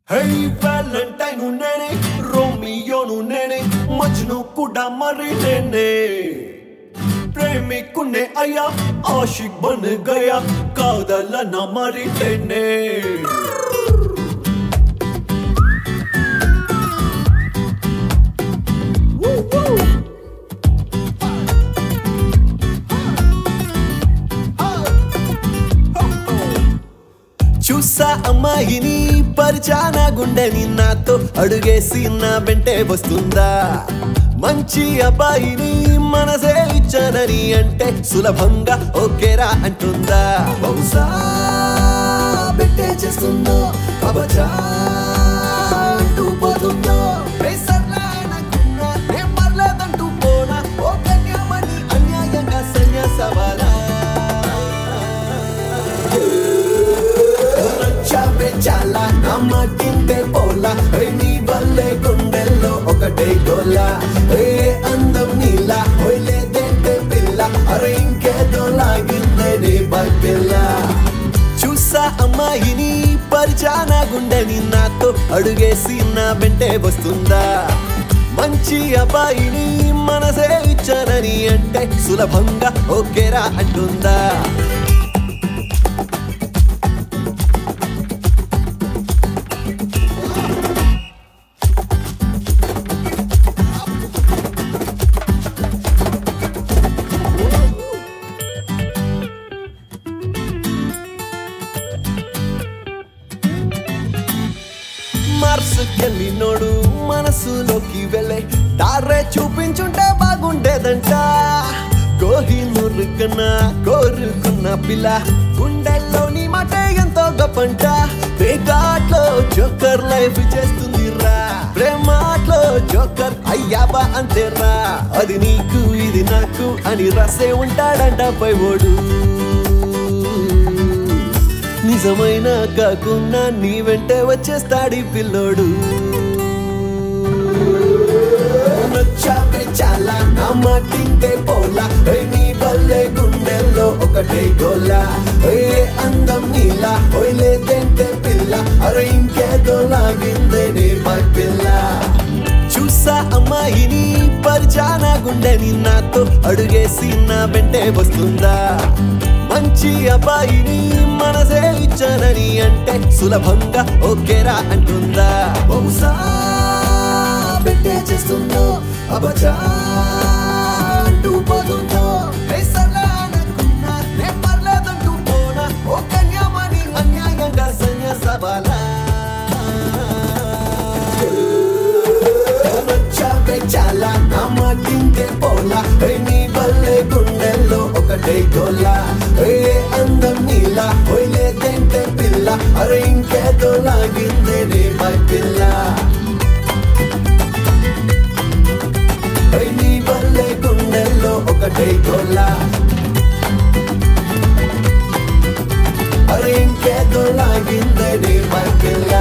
high Valentine నేనే రోమియోను నేనే మజ్ను కూడా మరి నేనే ప్రేమికునే అయ్యా ఆషిక్ బన్ గయా కాదలన మరి నేనే చూసా అమ్మాయిని పరిచానా గుండెని నాతో అడుగేసి నా వెంటే వస్తుందా మంచి అబ్బాయిని మనసే ఇచ్చానని అంటే సులభంగా ఓకేరా అంటుందా బహుశా పెట్టే చేస్తుందో కబచా అంటూ పోతుందో పేసర్లా అనుకున్నా, ఏం పర్లేదంటూ పోనా ఓ కన్యామణి అన్యాయంగా సన్యాసవాలా నచ్చావే చాలా నా మాటింటే పోలా ఏ నీ వల్లే గుండెల్లో ఒకటే గోలా ఏ అందం నీలా లేదంటే పిల్ల అరే ఇంకేదో లాగిందే నీ పిల్ల చూసా అమ్మాయిని పరిచానా గుండెని నాతో అడుగేసి నా వెంటే వస్తుందా మంచి అబ్బాయిని మనసే ఇచ్చానని అంటే సులభంగా ఓకేరా అంటుందా మార్సుకెళ్ళినోడు మనసులోకి వెళ్ళే దారే చూపించుంటే బాగుండేదంట కోహినూరు కన్నా కోరుకున్న పిల్ల గుండెల్లోని మాట ఎంతో గొప్పంట పేకాట్లో జోకర్ లైఫ్ చేస్తుంది రా ప్రేమాట్లో జోకర్ అయ్యాబా అంతేరా అది నీకు ఇది నాకు అని రాసే ఉంటాడంట పై ఓడు నిజమైన కాకుండా నీ వెంటే వచ్చేస్తాడి పిల్లోడు నచ్చావే చాలా నా మాటింటే పోలా ఏ నీ వల్లే గుండెల్లో ఒకటే గోలా ఏ అందం నీలా ఓయ్ లేదంటే పిల్ల అరే ఇంకేదో లాగిందే నీ మై పిల్ల చూసా అమ్మాయిని పరిచానా గుండెని నాతో అడుగేసి నా వెంటే వస్తుందా మంచి అబ్బాయిని మనసే ఇచ్చానని అంటే సులభంగా ఓకేరా అంటుందా బహుశా పెట్టే చేస్తుందో అబచా అంటూ పోతుందో పేసర్లా అనుకున్నా, నేను పర్లేదంటూ పోనా, ఓ కన్యామణి అన్యాయంగా సన్యాసవాలా నచ్చావే చాలా నా మాటింటే పోలా ఏ నీ వల్లే గుండెల్లో ఒకటే గోలా ఏ అందం నీలా ఓయ్ లేదంటే పిల్ల అరే ఇంకేదో లాగిందే నీ మై పిల్ల ఏ నీ వల్లే గుండెల్లో ఒకటే గోలా అరే ఇంకేదో లాగిందే నీ మై పిల్ల